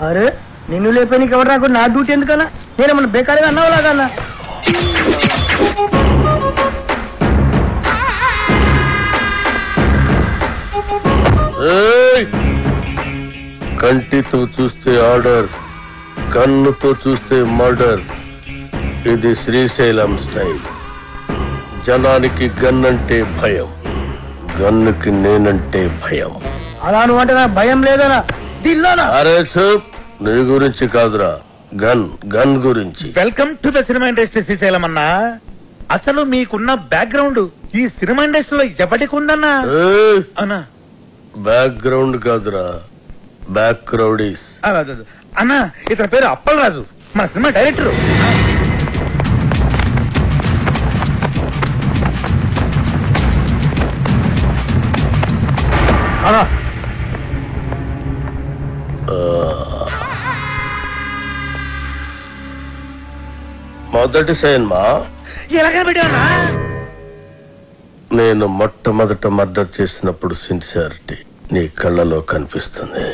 అరే నిన్ను లేపే నీకు ఎవరు నాకు నా డ్యూటీ ఎందుకన్నా నేనేమన్నా బేకారీగా అన్నావు లాగన్నా ఏయ్! కంటితో చూస్తే ఆర్డర్ కన్నుతో చూస్తే మర్డర్ ఇది శ్రీశైలం స్టైల్ జనానికి గన్ అంటే భయం గన్నుకి నేనంటే భయం అలా నువ్వు అంటే నాకు భయం లేదనా దిల్లోనా అరే చూప్ నీ గురించి కాదురా గన్ గన్ గురించి welcome to the cinema industry Srisailam అన్నా అసలు మీకున్న బ్యాక్గ్రౌండ్ ఈ సినిమా ఇండస్ట్రీలో ఎవరికి ఉందన్నా ఏయ్! అన్నా బ్యాక్గ్రౌండ్ కాదురా బ్యాక్ క్రౌడీస్ అలా, అలా, అలా. అన్నా ఇతని పేరు అప్పలరాజు మన సినిమా డైరెక్టర్ అలా మొదటి సినిమా ఎలాగ పెట్టావన్నా నేను మొట్టమొదట మర్డర్ చేసినప్పుడు సిన్సియారిటీ నీ కళ్ళలో కనిపిస్తుంది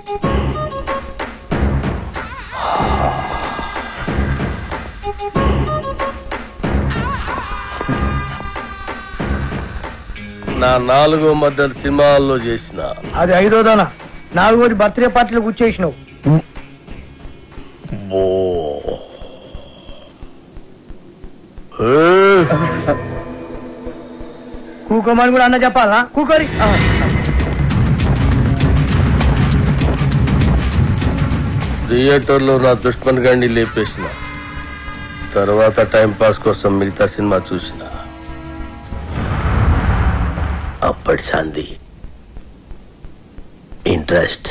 నా నాలుగో మర్డర్ సినిమాల్లో చేసిన అది ఐదోదనా నాలుగోది బర్త్డే పార్టీలో కూర్చేసినావు ఓ ఏ! కూకోమని కూడా అన్న చెప్పాలా కూకోరి థియేటర్లో నా దుష్మన్ గాండి లేపేసిన తర్వాత టైం పాస్ కోసం మిగతా సినిమా చూసిన అప్పటి శాంతి ఇంట్రెస్ట్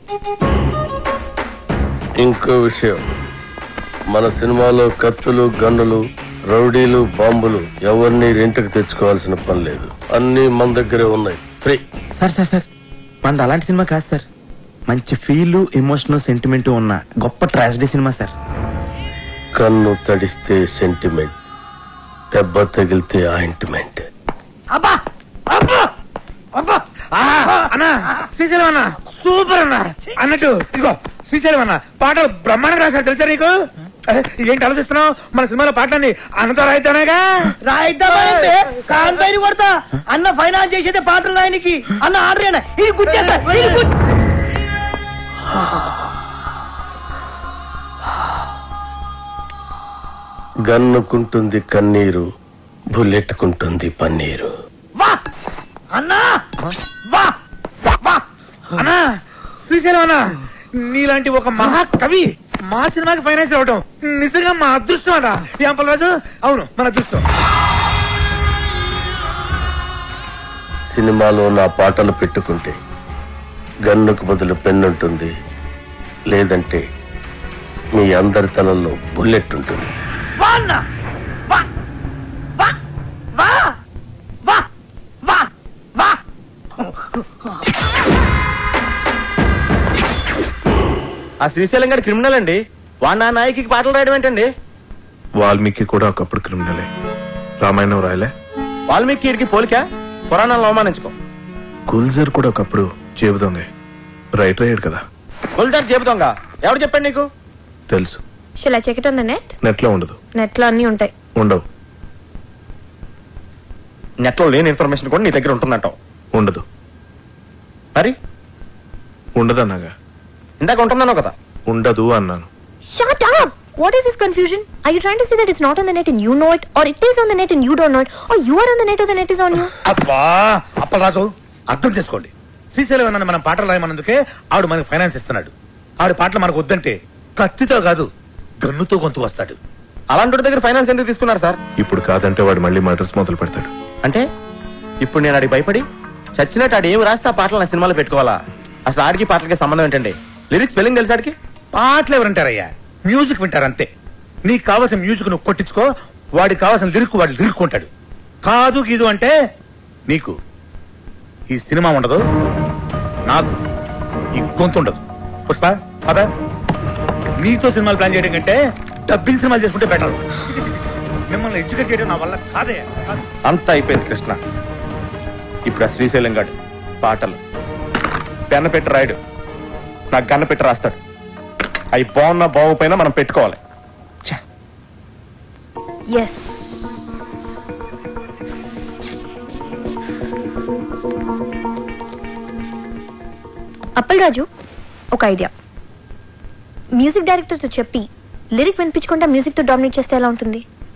ఇంకో విషయం మన సినిమాలో కత్తులు గన్నులు రౌడీలు బాంబులు ఎవరిని రెంట్కి తెచ్చుకోవాల్సిన పని లేదు అన్నీ మన దగ్గరే ఉన్నాయి ఫ్రీ సార్ సార్ సార్ మనది అలాంటి సినిమా కాదు సార్ మంచి ఫీల్ ఎమోషన్ సెంటిమెంట్ ఉన్న గొప్ప ట్రాజడీ సినిమా సార్ కన్ను తడిస్తే సెంటిమెంట్ దెబ్బ తగిలితే ఆయింట్మెంట్ అబ్బా అబ్బా అబ్బా అన్నా శ్రీశైలం అన్న సూపర్ అన్న అన్నట్టు ఇదిగో శ్రీశైలం అన్న పాటలు బ్రహ్మాండంగా రాశారు తెలుసా నీకు ఏ, ఏంటి ఆలోచిస్తున్నావు మన సినిమాలో పాటలన్నీ అన్నతో రాయితేనేగా రాయిద్దామంటే కాన్పైన కొడతా అన్న ఫైనాన్స్ చేసేదే పాటలు రాయనికి అన్న ఆర్డర్ అయినా ఇది గుర్తేస్తా ఇది గుర్తు గన్నుకుంటుంది కన్నీరు బుల్లెట్టుకుంటుంది పన్నీరు వా అన్నా వా వా అన్నా శ్రీశైలం అన్న నీలాంటి ఒక మహాకవి మా సినిమాకి ఫైనాన్స్ అవ్వటం నిజంగా మా అదృష్టం అన్న ఏం రాజు అవును మన అదృష్టం సినిమాలో నా పాటలు పెట్టుకుంటే గన్నుకు బదులు పెన్నుంటుంది లేదంటే మీ అందరి తలల్లో బుల్లెట్ ఉంటుంది వా అన్న వా వా వా వా వా వా ఆ శ్రీశైలం గారి క్రిమినల్ అండి వాడు నా నాయకి పాటలు రాయడం ఏంటండి వాల్మీకి కూడా ఒకప్పుడు క్రిమినలే రామాయణం రాయలే వాల్మీకి వీడికి పోలిక పురాణాలను అవమానించుకో గుల్జర్ కూడా ఒకప్పుడు జేబు దొంగే రైటర్ అయ్యాడు కదా గుల్జార్ చెబుతాంగా ఎవడు చెప్పండి నీకు తెలుసు షిల్ I check it on the net నెట్లో ఉండదు నెట్ లో అన్ని ఉంటాయి ఉండవు నెట్ లో లేని ఇన్ఫర్మేషన్ కూడా నీ దగ్గర ఉంటుందంటావు ఉండదు మరి ఉండదన్నాగా ఇందాక ఉంటుందన్నావు కదా ఉండదు అన్నాను shut up what is this confusion I you trying to say that it's not on the net and you know it or it is on the net and you don't know it or you are on the net or the net is on you అబ్బా అప్పలరాజు అర్థం చేసుకోండి శ్రీశైలం అన్న మనం పాటలు రాయమన్నందుకే ఆవిడ మనకి finance ఇస్తున్నాడు ఆవిడ పాటలు మనకు వద్దంటే కత్తితో కాదు గన్నుతో గొంతు వస్తాడు అలాంటి దగ్గర ఫైనాన్స్ ఎందుకు తీసుకున్నారు సార్ ఇప్పుడు కాదంటే వాడు మళ్ళీ మర్డర్స్ మొదలు పెడతాడు అంటే ఇప్పుడు నేను ఆడికి భయపడి చచ్చినట్టు ఆడు ఏం రాస్తే ఆ పాటలు నా సినిమాలో పెట్టుకోవాలా అసలు ఆడికి పాటలకి సంబంధం ఏంటండి లిరిక్స్ స్పెల్లింగ్ తెలుసు ఆడికి పాటలు ఎవరు వింటారయ్యా మ్యూజిక్ వింటారు అంతే నీకు కావాల్సిన మ్యూజిక్ నువ్వు కొట్టించుకో వాడికి కావాల్సిన లిరిక్ వాడు లిరుక్కుంటాడు కాదు గీదు అంటే నీకు ఈ సినిమా ఉండదు నాకు ఈ గొంతు ఉండదు పుష్ప పద నీతో సినిమాలు ప్లాన్ చేయడం కంటే డబ్బింగ్ సినిమాలు చేసుకుంటే బెటర్ మిమ్మల్ని ఎడ్యుకేట్ చేయడం నా వల్ల కాదే కాదు. అంతా అయిపోయింది కృష్ణ ఇప్పుడు ఆ శ్రీశైలం గాడు పాటలు పెన్న పెట్టి రాయడు నాకు గన్న పెట్టి రాస్తాడు అవి బాగున్నా బాగుపోయినా మనం పెట్టుకోవాలి ఛ, ఎస్ అప్పలరాజు ఒక ఐడియా మ్యూజిక్ డైరెక్టర్తో చెప్పి లిరిక్ వినిపించకుండా మ్యూజిక్తో డామినేట్ చేస్తే ఎలా ఉంటుంది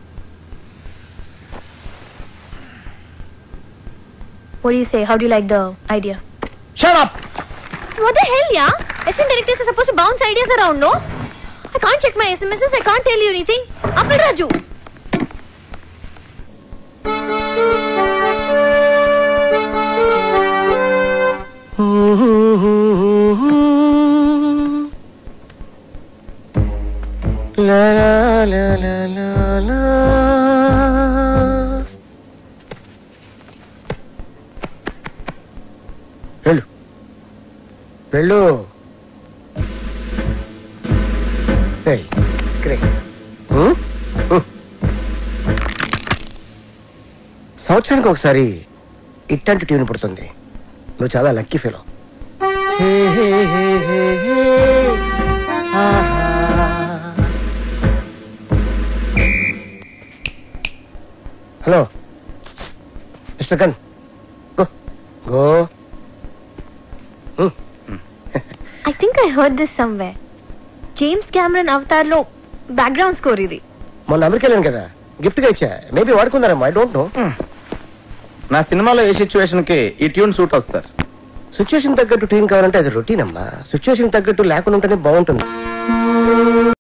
What do you say? How do you like the idea? Shut up! What the hell, yeah? Assistant directors are supposed to bounce ideas around, no? I can't check my SMSs. I can't tell you anything. Appal Raju. వెళ్ళు వెళ్ళు ఏయ్, ఇక్కడే. హ్మ్? హ్మ్. సంవత్సరానికి ఒకసారి ఇట్టంటి tune పుడుతుంది నువ్వు చాలా lucky fellow hello mister gun go go I think I heard this somewhere. James Cameron Avatar లో బ్యాక్గ్రౌండ్ స్కోర్ ఇది మొన్న అమెరికా వెళ్ళాను కదా గిఫ్ట్ గా ఇచ్చా మేబీ వాడుకున్నారేమో ఐ డోంట్ నో నా సినిమాలో ఏ సిచ్యువేషన్ కి ఈ ట్యూన్ సూట్ అవుతుంది సార్ సిచ్యువేషన్ తగ్గట్టు టీం కావాలంటే అది రొటీన్ అమ్మా సిచ్యువేషన్ తగ్గట్టు లేకుండా ఉంటేనే బాగుంటుంది